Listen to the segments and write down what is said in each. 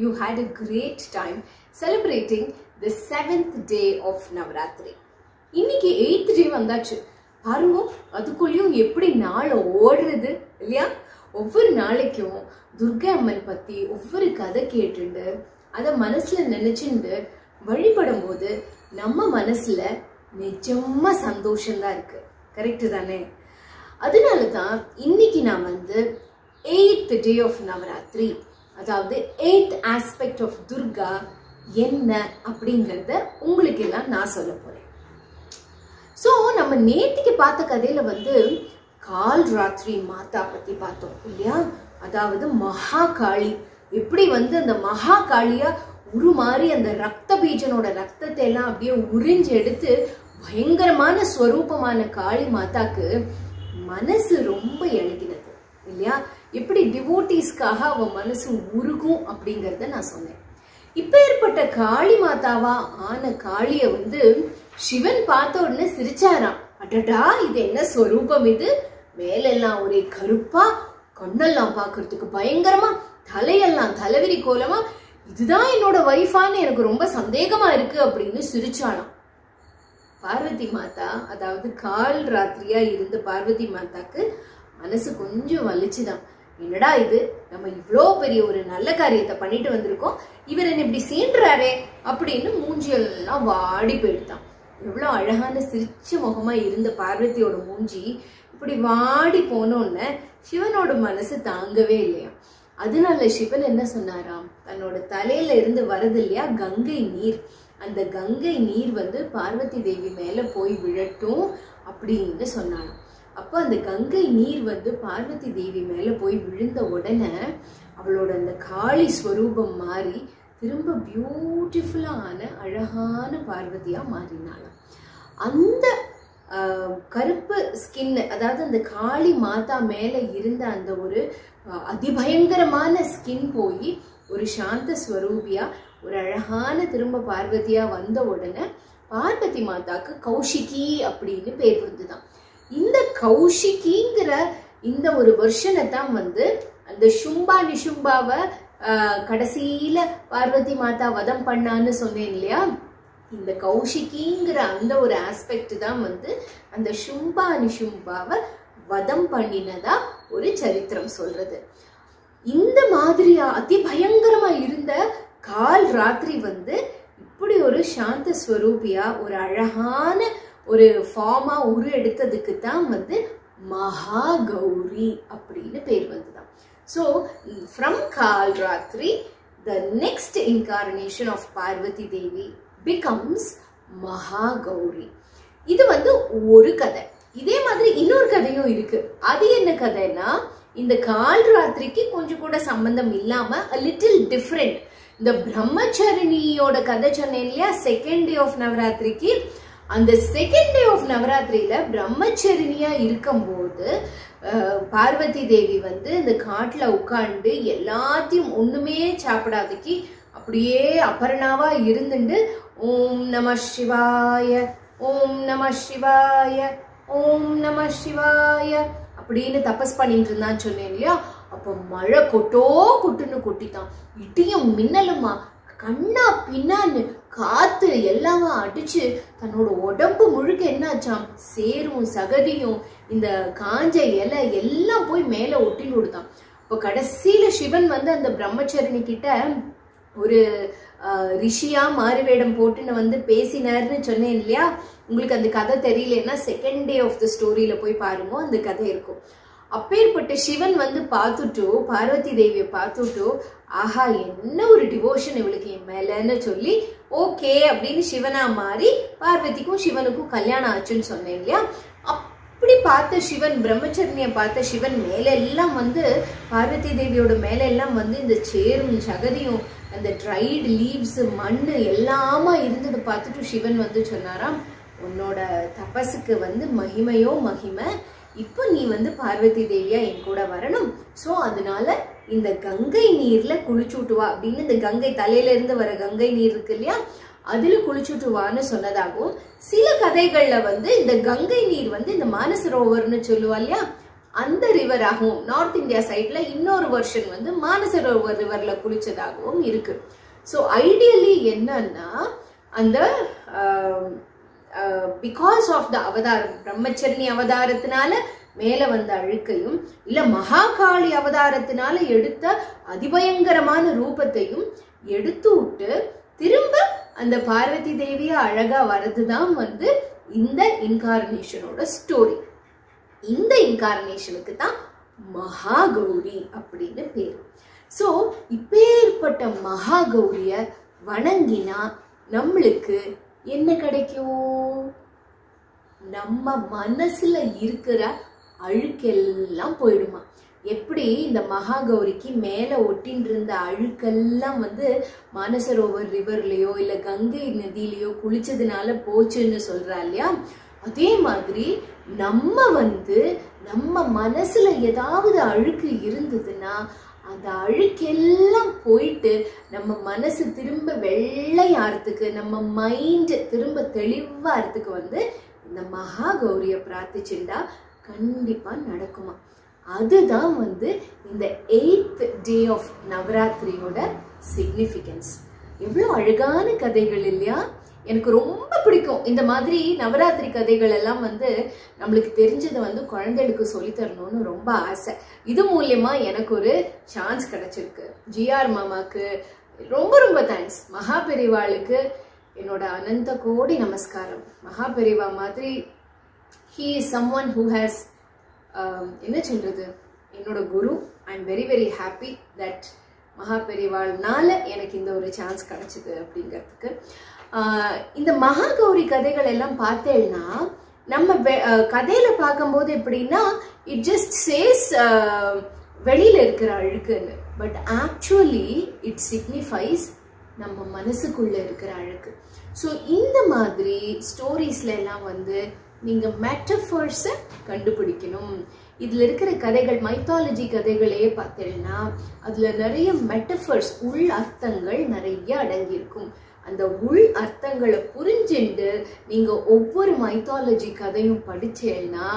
you had a great time celebrating the seventh day of Navratri. இன்னைக்கு eighth day வந்தாச்சு பாருங்க அதுக்குள்ளேயும் எப்படி நாள் ஓடுறது இல்லையா ஒவ்வொரு நாளைக்கும் துர்கா அம்மன் பத்தி ஒவ்வொரு கதை கேட்டுண்டு அதை மனசுல நினைச்சுண்டு வழிபடும் போது நம்ம மனசுல நிஜமா சந்தோஷம்தான் இருக்கு கரெக்டு தானே அதனால தான் இன்னைக்கு நான் வந்து எயித் டே ஆஃப் நவராத்திரி அதாவது எயித் ஆஸ்பெக்ட் ஆஃப் துர்கா என்ன அப்படிங்கிறத உங்களுக்கு எல்லாம் நான் சொல்ல போறேன் ஸோ நம்ம நேத்திக்கு பார்த்த கதையில வந்து கால் ராத்திரி மாதா பத்தி பார்த்தோம் இல்லையா அதாவது மகா காளி எப்படி வந்து அந்த மகா காளியா உருமாறி அந்த ரத்த பீஜனோட ரத்தத்தை எல்லாம் அப்படியே உறிஞ்சு எடுத்து பயங்கரமான ஸ்வரூபமான காளி மாதாக்கு மனசு ரொம்ப இழகினது இல்லையா எப்படி டிவோட்டிஸ்க்காக அவ மனசு உருகும் அப்படிங்கறத நான் சொன்னேன் இப்ப ஏற்பட்ட காளி மாதாவா ஆன காளிய வந்து சிவன் பார்த்த உடனே சிரிச்சாராம் அடடா இது என்ன ஸ்வரூபம் இது மேலெல்லாம் ஒரே கருப்பா கண்ணெல்லாம் பார்க்கறதுக்கு பயங்கரமா தலையெல்லாம் தலைவிரி கோலமா இதுதான் என்னோட வைஃபான்னு எனக்கு ரொம்ப சந்தேகமா இருக்கு அப்படின்னு சிரிச்சானாம் பார்வதி மாதா அதாவது கால் ராத்திரியா இருந்த பார்வதி மாதாக்கு மனசு கொஞ்சம் வலிச்சுதான் என்னடா இது நம்ம இவ்வளோ பெரிய ஒரு நல்ல காரியத்தை பண்ணிட்டு வந்திருக்கோம் இவர் என்ன இப்படி சீன்றாரே அப்படின்னு மூஞ்சியெல்லாம் வாடி போயிடுதான் எவ்வளோ அழகான சிரிச்ச முகமா இருந்த பார்வதியோட மூஞ்சி இப்படி வாடி போனோன்னு சிவனோட மனசு தாங்கவே இல்லையா அதனால சிவன் என்ன சொன்னாராம் தன்னோட தலையில இருந்து வரது இல்லையா கங்கை நீர் அந்த கங்கை நீர் வந்து பார்வதி தேவி மேல போய் விழட்டும் அப்படின்னு சொன்னாராம் அப்போ அந்த கங்கை நீர் வந்து பார்வதி தேவி மேல போய் விழுந்த உடனே அவளோட அந்த காளி ஸ்வரூபம் மாறி திரும்ப பியூட்டிஃபுல்லான அழகான பார்வதியா மாறினாளாம் அந்த ஆஹ், கருப்பு ஸ்கின் அதாவது அந்த காளி மாதா மேல இருந்த அந்த ஒரு ஆஹ், அதிபயங்கரமான ஸ்கின் போய் ஒரு சாந்த ஸ்வரூபியா ஒரு அழகான திரும்ப பார்வதியா வந்த உடனே பார்வதி மாதாக்கு கௌஷிகி அப்படின்னு பேர் வந்துதான் இந்த கௌஷிகிங்கிற இந்த ஒரு வெர்ஷனை தான் வந்து அந்த சும்பா நிஷும்பாவை ஆஹ், கடைசியில பார்வதி மாதா வதம் பண்ணான்னு சொன்னேன் இல்லையா இந்த கௌஷிகிங்கிற அந்த ஒரு ஆஸ்பெக்ட் தான் வந்து அந்த சும்பா நிஷும்பாவை வதம் பண்ணினதா ஒரு சரித்திரம் சொல்றது இந்த மாதிரியா அதிபயங்கரமா இருந்த கால் ராத்திரி வந்து இப்படி ஒரு சாந்த ஸ்வரூபியா ஒரு அழகான ஒரு ஃபார்மா உரு எடுத்ததுக்கு தான் வந்து மகா கௌரி அப்படின்னு பேர் வந்துதான் so from Kalratri the next incarnation of Parvati Devi becomes Maha Gauri இது வந்து ஒரு கதை இதே மாதிரி இன்னொரு கதையும் இருக்கு அது என்ன கதைன்னா இந்த கால் ராத்திரிக்கு கொஞ்சம் கூட சம்பந்தம் இல்லாம a லிட்டில் டிஃப்ரெண்ட் இந்த பிரம்மச்சரணியோட கதை சொன்னேன் இல்லையா செகண்ட் டே ஆஃப் நவராத்திரிக்கு அந்த செகண்ட் டே ஆஃப் நவராத்திரியில பிரம்மச்சரணியா இருக்கும்போது அஹ், பார்வதி தேவி வந்து இந்த காட்டுல உட்கார்ந்து எல்லாத்தையும் ஒண்ணுமே சாப்பிடாதக்கு அப்படியே அபர்ணாவா இருந்துட்டு ஓம் நம சிவாய ஓம் நம சிவாய ஓம் நம சிவாய அப்படின்னு தபஸ் பண்ணிட்டு இருந்தான்னு சொன்னேன் இல்லையா அப்போ மழை கொட்டோ கொட்டுன்னு கொட்டித்தான் இடியும் மின்னலுமா கண்ணா பின்னான்னு காத்து எல்லாமே அடிச்சு தன்னோட உடம்பு முழுக்க என்னாச்சாம் சேரும் சகதியும் இந்த காஞ்ச இலை எல்லாம் போய் மேல ஒட்டின்னு கொடுத்தான் இப்போ கடைசியில சிவன் வந்து அந்த பிரம்மச்சரணி கிட்ட ஒரு ஆஹ், ரிஷியா மாறுவேடம் போட்டுன்னு வந்து பேசினார்னு சொன்னேன் இல்லையா உங்களுக்கு அந்த கதை தெரியலன்னா செகண்ட் டே ஆஃப் த ஸ்டோரியில போய் பாருங்க அந்த கதை இருக்கும் அப்பேற்பட்ட சிவன் வந்து பார்த்துட்டு பார்வதி தேவியை பார்த்துட்டு ஆஹா என்ன ஒரு டிவோஷன் இவளுக்கு என் மேலன்னு சொல்லி ஓகே அப்படின்னு சிவனா மாறி பார்வதிக்கும் சிவனுக்கும் கல்யாணம் ஆச்சுன்னு சொன்னேன் இல்லையா அப்படி பார்த்த சிவன் பிரம்மச்சரணியை பார்த்த சிவன் மேல எல்லாம் வந்து பார்வதி தேவியோட மேல எல்லாம் வந்து இந்த சேரும் சகதியும் அந்த ட்ரைடு லீவ்ஸ் மண்ணு எல்லாமா இருந்ததை பார்த்துட்டு சிவன் வந்து சொன்னாராம் உன்னோட தபஸுக்கு வந்து மகிமையோ மகிமை இப்போ நீ வந்து பார்வதி தேவியா என் கூட வரணும் ஸோ அதனால இந்த கங்கை நீர்ல குளிச்சுட்டு வா அப்படின்னு இந்த கங்கை தலையில இருந்து வர கங்கை நீர் இருக்கு இல்லையா அதுல குளிச்சுட்டு வான்னு சொன்னதாகவும் சில கதைகள்ல வந்து இந்த கங்கை நீர் வந்து இந்த மானசரோவர்னு சொல்லுவா இல்லையா அந்த ரிவராகவும் நார்த் இந்தியா சைட்ல இன்னொரு வெர்ஷன் வந்து மானசரோவர் ரிவர்ல குளிச்சதாகவும் இருக்கு ஸோ ஐடியலி என்னன்னா அந்த பிகாஸ் ஆஃப் த அவதாரம் பிரம்மச்சரணி அவதாரத்தினால மேல வந்த அழுக்கையும் இல்ல மகாகாளி அவதாரத்தினால எடுத்த அதிபயங்கரமான ரூபத்தையும் எடுத்து விட்டு திரும்ப அந்த பார்வதி தேவியா அழகா வரதுதான் வந்து இந்த இன்கார்னேஷனோட ஸ்டோரி இந்த இன்கார்னேஷனுக்கு தான் மகாகௌரி அப்படின்னு பேர் ஸோ இப்பேற்பட்ட மகாகௌரிய வணங்கினா நம்மளுக்கு என்ன கிடைக்கும் நம்ம மனசுல இருக்கிற அழுக்கெல்லாம் போயிடுமா எப்படி இந்த மகாகௌரிக்கு மேல ஒட்டின்னு இருந்த அழுக்கெல்லாம் வந்து மானசரோவர் ரிவர்லயோ இல்ல கங்கை நதியிலயோ குளிச்சதுனால போச்சுன்னு சொல்றா இல்லையா அதே மாதிரி நம்ம வந்து நம்ம மனசுல ஏதாவது அழுக்கு இருந்ததுன்னா அந்த அழுக்கெல்லாம் போயிட்டு நம்ம மனசு திரும்ப வெள்ளையாறதுக்கு நம்ம மைண்ட் திரும்ப தெளிவாகிறதுக்கு வந்து இந்த மகா கௌரிய பிரார்த்திச்சுண்டா கண்டிப்பா நடக்குமா அதுதான் வந்து இந்த எயித் டே ஆஃப் நவராத்திரியோட சிக்னிஃபிகன்ஸ் எவ்வளோ அழகான கதைகள் இல்லையா எனக்கு ரொம்ப பிடிக்கும் இந்த மாதிரி நவராத்திரி கதைகள் எல்லாம் வந்து நம்மளுக்கு தெரிஞ்சதை வந்து குழந்தைகளுக்கு சொல்லித் தரணும்னு ரொம்ப ஆசை இது மூலியமா எனக்கு ஒரு சான்ஸ் கிடைச்சிருக்கு ஜிஆர் மாமாக்கு ரொம்ப ரொம்ப தேங்க்ஸ் மகா பெரிவாளுக்கு என்னோட அனந்த கோடி நமஸ்காரம் மகா பெரிவா மாதிரி he is someone who has என்ன சொல்றது என்னோட குரு I am very very happy that Maha பெரிவாள்னால எனக்கு இந்த ஒரு சான்ஸ் கிடைச்சிது அப்படிங்கிறதுக்கு ஆஹ் இந்த மகாகௌரி கதைகள் எல்லாம் பார்த்தேன்னா நம்ம வெ- ஆஹ் கதையில பார்க்கும்போது எப்படின்னா இட் ஜஸ்ட் சேஸ் வெளியில இருக்கிற அழுக்குன்னு பட் ஆக்சுவலி இட் சிக்னிஃபைஸ் நம்ம மனசுக்குள்ள இருக்கிற அழுக்கு ஸோ இந்த மாதிரி ஸ்டோரிஸ்ல எல்லாம் வந்து நீங்க மெட்டஃபர்ஸை கண்டுபிடிக்கணும் இதுல இருக்கிற கதைகள் மைத்தாலஜி கதைகளே பார்த்தீங்கன்னா அதுல நிறைய மெட்டஃபர்ஸ் உள் அர்த்தங்கள் நிறைய அடங்கியிருக்கும் அந்த உள் அர்த்தங்களை புரிஞ்சுண்டு நீங்க ஒவ்வொரு மைத்தாலஜி கதையும் படிச்சேன்னா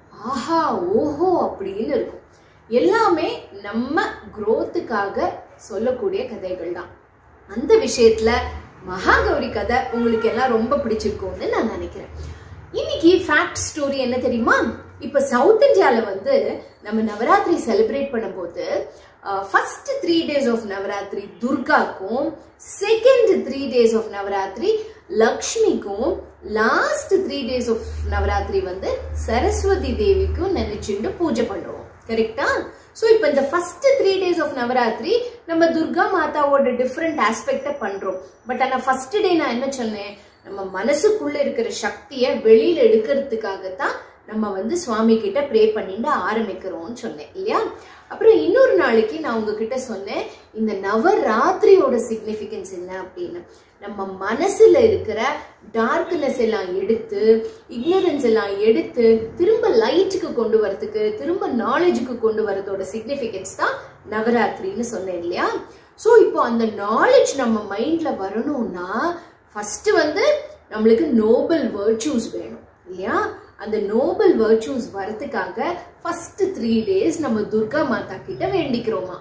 ஆஹா ஓஹோ அப்படின்னு இருக்கும் எல்லாமே நம்ம growth-க்காக சொல்லக்கூடிய கதைகள் தான் அந்த விஷயத்துல மகாகௌரி கதை உங்களுக்கு எல்லாம் ரொம்ப பிடிச்சிருக்கும்னு நான் நினைக்கிறேன் இன்னைக்கு ஃபேக்ட் ஸ்டோரி என்ன தெரியுமா இப்ப சவுத் இந்தியால வந்து நம்ம நவராத்திரி செலிப்ரேட் பண்ணும்போது first three days of Navratri துர்காக்கும் second three days of Navratri லக்ஷ்மிக்கும் last three days of Navratri வந்து சரஸ்வதி தேவிக்கும் நினைச்சுட்டு பூஜை பண்ணுவோம் கரெக்டா ஸோ இப்போ இந்த first three days of Navratri நம்ம துர்கா மாதாவோட டிஃப்ரெண்ட் ஆஸ்பெக்டை பண்றோம் பட் ஆனால் ஃபர்ஸ்ட் டே நான் என்ன சொன்னேன் நம்ம மனசுக்குள்ள இருக்கிற சக்தியை வெளியில எடுக்கிறதுக்காகத்தான் நம்ம வந்து சுவாமி கிட்ட ப்ரே பண்ணிட்டு ஆரம்பிக்கிறோம்னு சொன்னேன் இல்லையா அப்புறம் இன்னொரு நாளைக்கு நான் உங்ககிட்ட சொன்னேன் இந்த நவராத்திரியோட சிக்னிஃபிகன்ஸ் என்ன அப்படின்னு நம்ம மனசுல இருக்கிற டார்க்னஸ் எல்லாம் எடுத்து இக்னரன்ஸ் எல்லாம் எடுத்து திரும்ப லைட்டுக்கு கொண்டு வரதுக்கு திரும்ப நாலேஜுக்கு கொண்டு வரதோட சிக்னிஃபிகன்ஸ் தான் நவராத்திரின்னு சொன்னேன் இல்லையா ஸோ இப்போ அந்த நாலேஜ் நம்ம மைண்ட்ல வரணும்னா ஃபர்ஸ்ட் வந்து நம்மளுக்கு நோபல் வேர்ச்சூஸ் வேணும் இல்லையா அந்த நோபல் வேர்ச்சூஸ் வரதுக்காக ஃபர்ஸ்ட் த்ரீ டேஸ் நம்ம துர்கா மாதா கிட்ட வேண்டிக்கிறோமா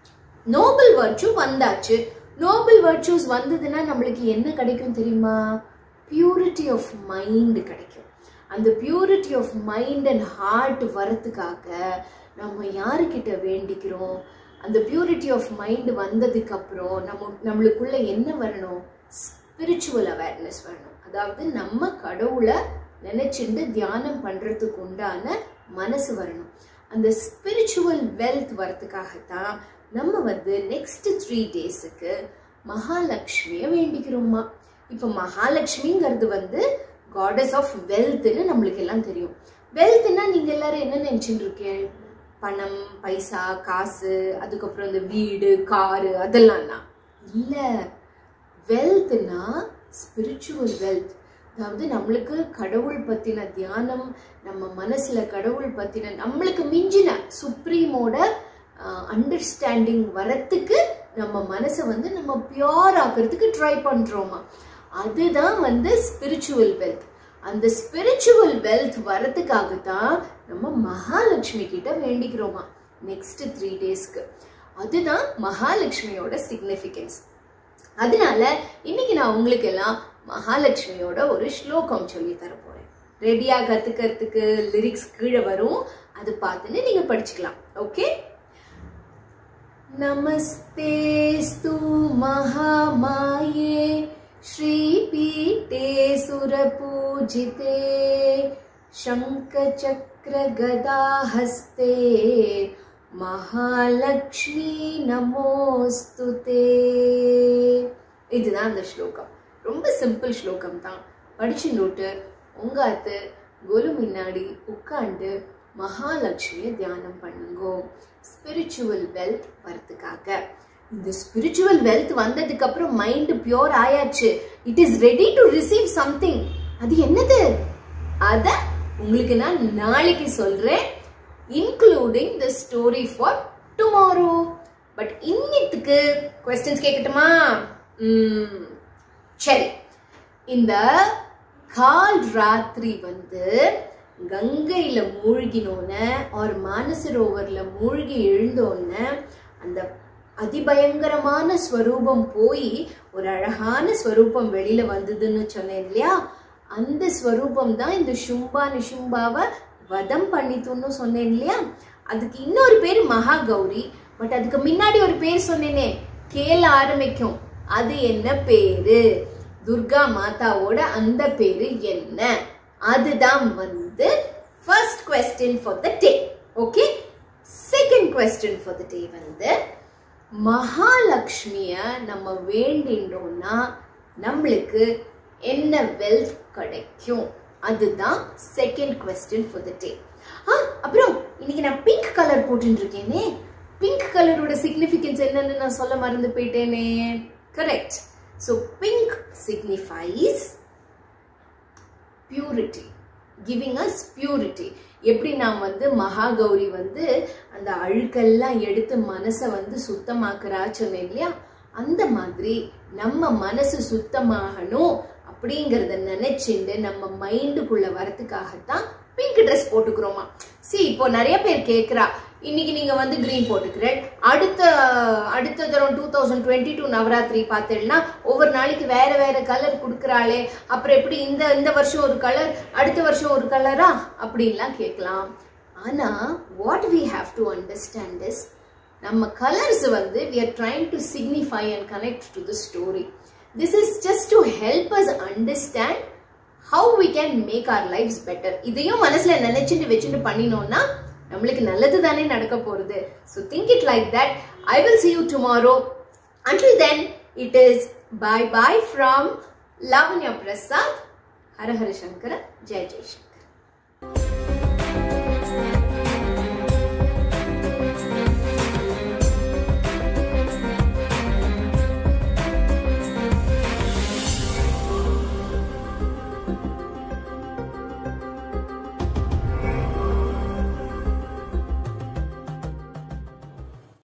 நோபல் வர்ச்சு வந்தாச்சு நோபல் வர்ச்சூஸ் வந்ததுன்னா நம்மளுக்கு என்ன கிடைக்கும் தெரியுமா பியூரிட்டி ஆஃப் மைண்ட் கிடைக்கும் அந்த purity of mind and heart வரத்துக்காக நம்ம யாருக்கிட்ட வேண்டிக்கிறோம் அந்த பியூரிட்டி ஆஃப் மைண்ட் வந்ததுக்கு அப்புறம் நம்ம நம்மளுக்குள்ள என்ன வரணும் ஸ்பிரிச்சுவல் அவேர்னஸ் வரணும் அதாவது நம்ம கடவுளை நினைச்சுண்டு தியானம் பண்றதுக்கு உண்டான மனசு வரணும் அந்த ஸ்பிரிச்சுவல் வெல்த் வரதுக்காகத்தான் நம்ம வந்து நெக்ஸ்ட் த்ரீ டேஸுக்கு மகாலட்சுமியை வேண்டிக்கிறோமா இப்போ மகாலட்சுமிங்கிறது வந்து காடஸ் ஆஃப் வெல்த்னு நம்மளுக்கு எல்லாம் தெரியும் வெல்த்னா நீங்க எல்லாரும் என்ன நினைச்சுட்டு இருக்கீங்க பணம் பைசா காசு அதுக்கப்புறம் இந்த வீடு காரு அதெல்லாம் தான் இல்லை வெல்த்னா ஸ்பிரிச்சுவல் வெல்த் அதாவது நம்மளுக்கு கடவுள் பத்தின தியானம் நம்ம மனசுல கடவுள் பத்தின நம்மளுக்கு மிஞ்சின சுப்ரீமோட அண்டர்ஸ்டாண்டிங் வரத்துக்கு நம்ம மனசை வந்து நம்ம பியோர் ஆக்கிறதுக்கு ட்ரை பண்றோமா அதுதான் வந்து ஸ்பிரிச்சுவல் வெல்த் அந்த ஸ்பிரிச்சுவல் வெல்த் வரதுக்காக தான் நம்ம மகாலட்சுமி கிட்ட வேண்டிக்கிறோமா நெக்ஸ்ட் த்ரீ டேஸ்க்கு அதுதான் மகாலட்சுமியோட சிக்னிஃபிகன்ஸ் அதனால இன்னைக்கு நான் உங்களுக்கு எல்லாம் மகாலட்சுமியோட ஒரு ஸ்லோகம் சொல்லி தர போறேன் ரெடியா கத்துக்கிறதுக்கு லிரிக்ஸ் கீழே வரும் அது பார்த்துன்னு நீங்க படிச்சுக்கலாம் ஓகே नमस्तेस्तु महामाये श्रीपीठे सुरपूजिते शङ्खचक्रगदाहस्ते மகாலட்சுமி நமோஸ்து தே இதுதான் அந்த ஸ்லோகம் ரொம்ப சிம்பிள் ஸ்லோகம் தான் படிச்சு நோட்டு உங்க அத்து குரு முன்னாடி உட்காந்து மகாலட்சுமியை தியானம் பண்ணுங்க ஸ்பிரிச்சுவல் வெல்த் வரதுக்காக இந்த ஸ்பிரிச்சுவல் வெல்த் வந்ததுக்கு அப்புறம் மைண்ட் பியோர் ஆயாச்சு it is ready to receive something அது என்னது அத உங்களுக்கு நான் நாளைக்கு சொல்றேன் including the story for tomorrow but இன்னித்துக்கு கொஸ்டின்ஸ் கேட்கட்டுமா ம், சரி இந்த கால் ராத்திரி வந்து கங்கையில மூழ்கினோன்ன ஒரு மானசரோவர்ல மூழ்கி எழுந்தோன்ன அந்த அதிபயங்கரமான ஸ்வரூபம் போய் ஒரு அழகான ஸ்வரூபம் வெளியில வந்ததுன்னு சொன்னேன் இல்லையா அந்த ஸ்வரூபம் தான் இந்த சும்பா நிஷும்பாவை வதம் பண்ணித்துன்னு சொன்னேன் இல்லையா அதுக்கு இன்னொரு பேர் மகா கௌரி பட் அதுக்கு முன்னாடி ஒரு பேர் சொன்னேனே கேல ஆரம்பிக்கும் அது என்ன பேரு துர்கா மாதாவோட அந்த பேரு என்ன அதுதான் வந்து first question for the day okay second question for the day வந்து மகாலட்சுமிய நம்ம வேண்டின்றோம்னா நம்மளுக்கு என்ன வெல்த் கிடைக்கும் அதுதான் second question for the day ஆ அப்புறம் இன்னைக்கு நான் பிங்க் கலர் போட்டுட்டு இருக்கேனே பிங்க் கலரோட சிக்னிஃபிகன்ஸ் என்னன்னு நான் சொல்ல மறந்து போயிட்டேனே correct so pink signifies purity giving us purity எப்படி நான் வந்து மகாகௌரி வந்து அந்த அழுக்கெல்லாம் எடுத்து மனசை வந்து சுத்தமாக்குறா சொன்னேன் இல்லையா அந்த மாதிரி நம்ம மனசு சுத்தமாகணும் அப்படிங்கறத நினைச்சுண்டு நம்ம மைண்டுக்குள்ள வரதுக்காகத்தான் பிங்க் ட்ரெஸ் போட்டுக்கிறோமா சி இப்போ நிறைய பேர் கேட்குறா இன்னைக்கு நீங்க வந்து கிரீன் போட்டுக்கிறேன் அடுத்த அடுத்த தரம் two thousand twenty two Navratri பார்த்தேன்னா ஒவ்வொரு நாளைக்கு வேற வேற கலர் கொடுக்குறாளே அப்புறம் எப்படி இந்த இந்த வருஷம் ஒரு கலர் அடுத்த வருஷம் ஒரு கலரா அப்படின்லாம் கேட்கலாம் ஆனா what we have to understand is நம்ம கலர்ஸ் வந்து we are trying to signify and connect to the story this is just to help us understand how we can make our lifes better இதையும் மனசுல நினைச்சிட்டு வச்சுட்டு பண்ணினோம்னா நம்மளுக்கு நல்லது தானே நடக்க போறது so think it like that I will see you tomorrow until then it is bye bye from lavanya prasad Hara Hara Shankara ஜெய ஜெய்சங்கர்